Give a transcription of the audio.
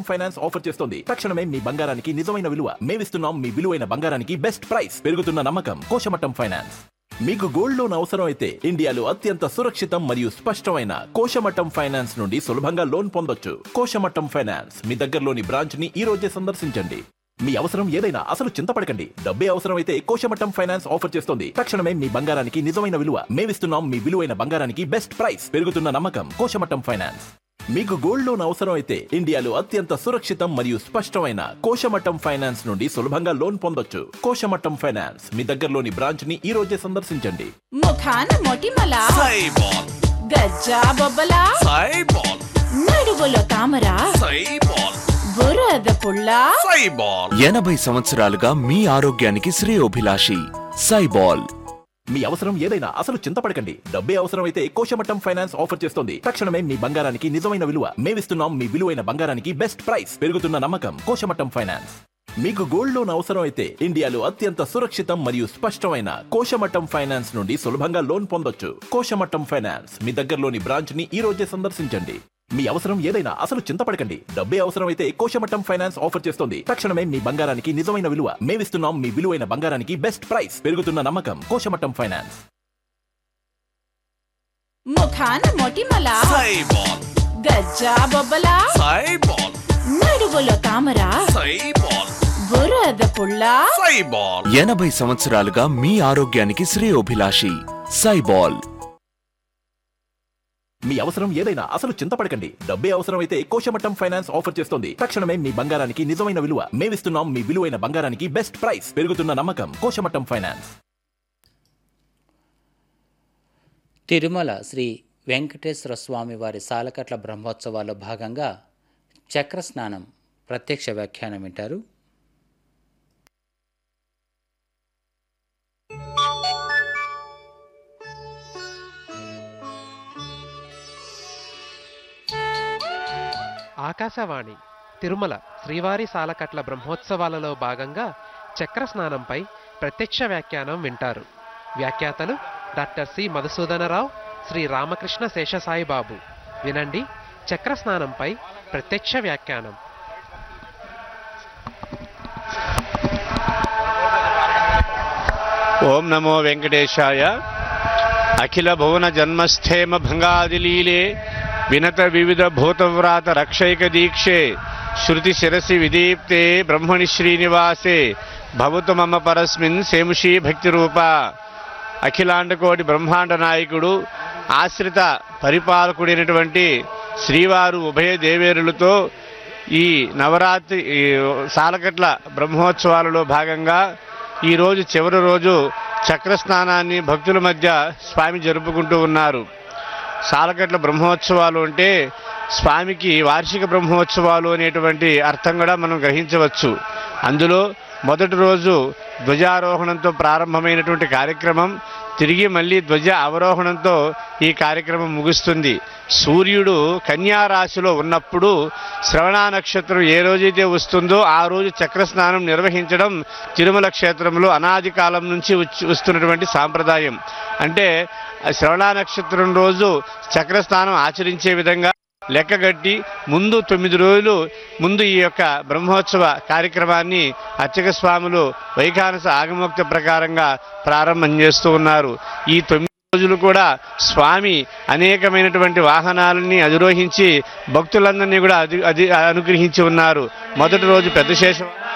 finance offer చేస్తోంది తక్షణమే మీ బంగారానికి నిజమైన విలువ మేమిస్తున్నాం మీ విలువైన బంగారానికి బెస్ట్ ప్రైస్ పెరుగుతున్న నమ్మకం కోశమట్టం ఫైనాన్స్ మీకు గోల్డ్ లోన్ అవసరం అయితే ఇండియాలో అత్యంత సురక్షితం మరియు స్పష్టమైన కోశమట్టం ఫైనాన్స్ నుండి సులభంగా లోన్ పొందొచ్చు కోశమట్టం ఫైనాన్స్ మీ దగ్గరలోని బ్రాంచ్ ని ఈ రోజే సందర్శించండి మీ అవసరం ఏదైనా అసలు చింతపడకండి డబ్బే అవసరం అయితే కోశమట్టం ఫైనాన్స్ ఆఫర్ చేస్తోంది తక్షణమే మీ బంగారానికి నిజమైన విలువ మేమిస్తున్నాం మీ విలువైన బంగారానికి బెస్ట్ ప్రైస్ పెరుగుతున్న నమ్మకం కోశమట్టం ఫైనాన్స్ మీకు గోల్డ్ లోన్ అవసరం అయితే ఇండియాలో అత్యంత సురక్షితం మరియు స్పష్టమైన కోశమట్టం ఫైనాన్స్ నుండి సులభంగా లోన్ పొందొచ్చు కోశమట్టం ఫైనాన్స్ మీ దగ్గరలోని బ్రాంచ్ ని ఈ రోజే సందర్శించండి ముఖాన మొటిమల సైబాల్ గజ్జా బొబ్బల సైబాల్ నడుగులో తామర సైబాల్ బురద పుల్ల సైబాల్ ఎనభై సంవత్సరాలుగా మీ ఆరోగ్యానికి శ్రేయోభిలాషి సైబాల్ మీ అవసరం ఏదైనా అసలు చింతపడకండి డబ్బే అవసరం అయితే కోశమట్టం ఫైనాన్స్ ఆఫర్ చేస్తోంది తక్షణమే మీ బంగారానికి నిజమైన విలువ మేమిస్తున్నాం మీ విలువైన బంగారానికి బెస్ట్ ప్రైస్ పెరుగుతున్న నమ్మకం కోశమట్టం ఫైనాన్స్ మీకు గోల్డ్ లోన్ అవసరం అయితే ఇండియాలో అత్యంత సురక్షితం మరియు స్పష్టమైన కోశమట్టం ఫైనాన్స్ నుండి సులభంగా లోన్ పొందొచ్చు కోశమట్టం ఫైనాన్స్ మీ దగ్గరలోని బ్రాంచ్ ని ఈ రోజే సందర్శించండి మీ అవసరం ఏదైనా అసలు చింతపడకండి డబ్బే అవసరం అయితే కోశమట్టం ఫైనాన్స్ ఆఫర్ చేస్తోంది తక్షణమే మీ బంగారానికి నిజమైన విలువ మేమిస్తున్నాం మీ విలువైన బంగారానికి బెస్ట్ ప్రైస్ పెరుగుతున్న నమ్మకం కోశమట్టం ఫైనాన్స్ ముఖాన మొటిమల సైబాల్ గజ్జా బొబ్బల సైబాల్ నడుగులో తామర సైబాల్ బురద పుల్ల సైబాల్ ఎనభై సంవత్సరాలుగా మీ ఆరోగ్యానికి శ్రేయోభిలాషి సైబాల్ మీ అవసరం ఏదైనా అసలు చింతపడకండి డబ్బే అవసరం అయితే కోశమట్టం ఫైనాన్స్ ఆఫర్ చేస్తోంది తక్షణమే మీ బంగారానికి నిజమైన విలువ మేమిస్తున్నాం మీ విలువైన బంగారానికి బెస్ట్ ప్రైస్ పెరుగుతున్న నమ్మకం కోశమట్టం ఫైనాన్స్ తిరుమల శ్రీ వెంకటేశ్వర స్వామి వారి సాలకట్ల బ్రహ్మోత్సవాల్లో భాగంగా చక్ర స్నానం ప్రత్యక్ష వ్యాఖ్యానం వింటారు ఆకాశవాణి తిరుమల శ్రీవారి సాలకట్ల బ్రహ్మోత్సవాలలో భాగంగా చక్ర స్నానంపై ప్రత్యక్ష వ్యాఖ్యానం వింటారు వ్యాఖ్యాతలు డాక్టర్ సి మధుసూదనరావు శ్రీ రామకృష్ణ శేషసాయిబాబు వినండి చక్ర స్నానంపై ప్రత్యక్ష వ్యాఖ్యానం ఓం నమో వెంకటేశాయ అఖిల భువన జన్మస్థేమ భంగాదిలీలే వినత వివిధ భూతవ్రాత రక్షైక దీక్షే శృతి శిరసి విదీప్తే బ్రహ్మణి శ్రీనివాసే భవతు మమ పరస్మిన్ సేముషీ భక్తి రూప అఖిలాండకోటి బ్రహ్మాండ నాయకుడు ఆశ్రిత పరిపాలకుడైనటువంటి శ్రీవారు ఉభయ దేవేరులతో ఈ నవరాత్రి ఈ సాలకట్ల బ్రహ్మోత్సవాలలో భాగంగా ఈ రోజు చివరి రోజు చక్ర స్నానాన్ని భక్తుల మధ్య స్వామి జరుపుకుంటూ ఉన్నారు సాలకట్ల బ్రహ్మోత్సవాలు అంటే స్వామికి వార్షిక బ్రహ్మోత్సవాలు అనేటువంటి అర్థం కూడా మనం గ్రహించవచ్చు అందులో మొదటి రోజు ధ్వజారోహణంతో ప్రారంభమైనటువంటి కార్యక్రమం తిరిగి మళ్ళీ ధ్వజ అవరోహణంతో ఈ కార్యక్రమం ముగుస్తుంది సూర్యుడు కన్యా రాశిలో ఉన్నప్పుడు శ్రవణ నక్షత్రం ఏ రోజైతే వస్తుందో ఆ రోజు చక్ర స్నానం నిర్వహించడం తిరుమల క్షేత్రంలో అనాది కాలం నుంచి వచ్చి- వస్తున్నటువంటి సాంప్రదాయం అంటే ఆ శ్రవణ నక్షత్రం రోజు చక్ర స్నానం ఆచరించే విధంగా లెక్కగట్టి ముందు తొమ్మిది రోజులు ముందు ఈ యొక్క బ్రహ్మోత్సవ కార్యక్రమాన్ని అర్చక స్వాములు వైఖానస ఆగమోక్త ప్రకారంగా ప్రారంభం చేస్తూ ఉన్నారు ఈ తొమ్మిది రోజులు కూడా స్వామి అనేకమైనటువంటి వాహనాలని అధిరోహించి భక్తులందరినీ కూడా అధి అధి అనుగ్రహించి ఉన్నారు మొదటి రోజు పెద్ద శేష